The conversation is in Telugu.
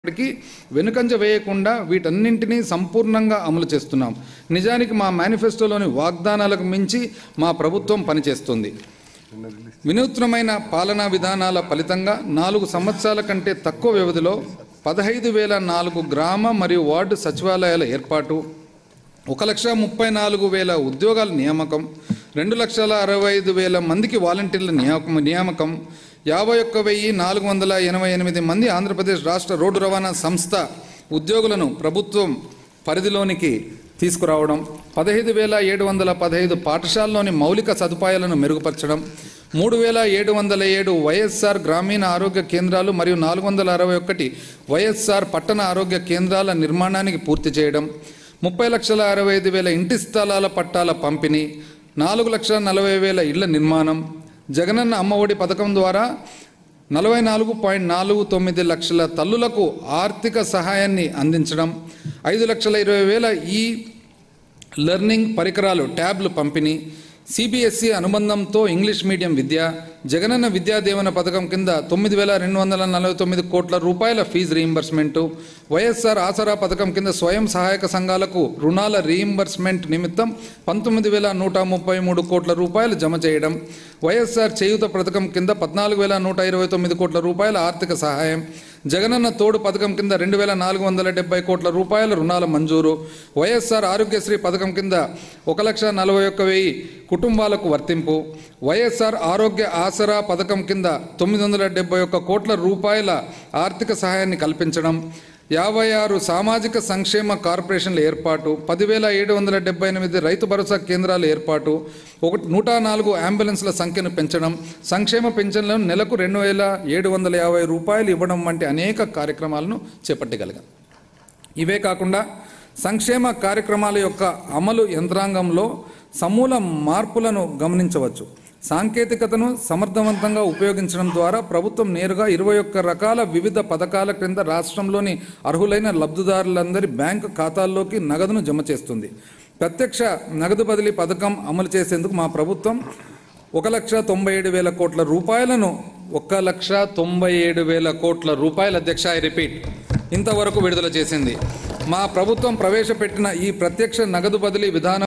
ఇప్పటికీ వెనుకంజ వేయకుండా వీటన్నింటినీ సంపూర్ణంగా అమలు చేస్తున్నాం నిజానికి మా మేనిఫెస్టోలోని వాగ్దానాలకు మించి మా ప్రభుత్వం పనిచేస్తుంది వినూత్నమైన పాలనా విధానాల ఫలితంగా నాలుగు సంవత్సరాల కంటే తక్కువ వ్యవధిలో పదహైదు వేల నాలుగు గ్రామ మరియు వార్డు సచివాలయాల ఏర్పాటు ఒక లక్ష ముప్పై నాలుగు వేల ఉద్యోగాల నియామకం రెండు లక్షల అరవై ఐదు వేల మందికి వాలంటీర్ల నియామకం నియామకం యాభై ఒక్క వెయ్యి నాలుగు వందల ఎనభై ఎనిమిది మంది ఆంధ్రప్రదేశ్ రాష్ట్ర రోడ్డు రవాణా సంస్థ ఉద్యోగులను ప్రభుత్వం పరిధిలోనికి తీసుకురావడం పదహైదు వేల ఏడు వందల పదహైదు పాఠశాలలోని మౌలిక సదుపాయాలను మెరుగుపరచడం మూడు వేల ఏడు వందల ఏడు వైఎస్ఆర్ గ్రామీణ ఆరోగ్య కేంద్రాలు మరియు నాలుగు వందల అరవై ఒకటి వైఎస్ఆర్ పట్టణ ఆరోగ్య కేంద్రాల నిర్మాణానికి పూర్తి చేయడం ముప్పై లక్షల అరవై ఐదు వేల ఇంటి స్థలాల పట్టాల పంపిణీ నాలుగు లక్షల నలభై వేల ఇళ్ల నిర్మాణం జగనన్న అమ్మఒడి పథకం ద్వారా నలభై నాలుగు పాయింట్ నాలుగు తొమ్మిది లక్షల తల్లులకు ఆర్థిక సహాయాన్ని అందించడం ఐదు లక్షల ఇరవై వేల ఈ లెర్నింగ్ పరికరాలు ట్యాబ్లు పంపిణీ సిబిఎస్ఈ అనుబంధంతో ఇంగ్లీష్ మీడియం విద్య జగనన్న విద్యా దీవెన పథకం కింద తొమ్మిది వేల రెండు వందల నలభై తొమ్మిది కోట్ల రూపాయల ఫీజు రీయింబర్స్మెంటు వైఎస్ఆర్ ఆసరా పథకం కింద స్వయం సహాయక సంఘాలకు రుణాల రీయింబర్స్మెంట్ నిమిత్తం పంతొమ్మిది వేల నూట ముప్పై మూడు కోట్ల రూపాయలు జమ చేయడం వైఎస్ఆర్ చేయూత పథకం కింద పద్నాలుగు వేల నూట ఇరవై తొమ్మిది కోట్ల రూపాయల ఆర్థిక సహాయం జగనన్న తోడు పథకం కింద రెండు వేల నాలుగు వందల డెబ్బై కోట్ల రూపాయల రుణాల మంజూరు వైఎస్ఆర్ ఆరోగ్యశ్రీ పథకం కింద ఒక లక్ష నలభై ఒక్క వెయ్యి కుటుంబాలకు వర్తింపు వైఎస్ఆర్ ఆరోగ్య ఆసరా పథకం కింద తొమ్మిది వందల డెబ్బై ఒక్క కోట్ల రూపాయల ఆర్థిక సహాయాన్ని కల్పించడం యాభై ఆరు సామాజిక సంక్షేమ కార్పొరేషన్ల ఏర్పాటు పదివేల ఏడు వందల డెబ్బై ఎనిమిది రైతు భరోసా కేంద్రాల ఏర్పాటు ఒకటి నూట నాలుగు అంబులెన్స్ల సంఖ్యను పెంచడం సంక్షేమ పెన్షన్లను నెలకు రెండు వేల ఏడు వందల యాభై రూపాయలు ఇవ్వడం వంటి అనేక కార్యక్రమాలను చేపట్టగలిగాం ఇవే కాకుండా సంక్షేమ కార్యక్రమాల యొక్క అమలు యంత్రాంగంలో సమూల మార్పులను గమనించవచ్చు సాంకేతికతను సమర్థవంతంగా ఉపయోగించడం ద్వారా ప్రభుత్వం నేరుగా ఇరవై ఒక్క రకాల వివిధ పథకాల క్రింద రాష్ట్రంలోని అర్హులైన లబ్ధిదారులందరి బ్యాంకు ఖాతాల్లోకి నగదును జమ చేస్తుంది ప్రత్యక్ష నగదు బదిలీ పథకం అమలు చేసేందుకు మా ప్రభుత్వం ఒక లక్ష తొంభై ఏడు వేల కోట్ల రూపాయలను ఒక లక్ష తొంభై ఏడు వేల కోట్ల రూపాయల అధ్యక్ష ఐ రిపీట్ ఇంతవరకు విడుదల చేసింది మా ప్రభుత్వం ప్రవేశపెట్టిన ఈ ప్రత్యక్ష నగదు బదిలీ విధానం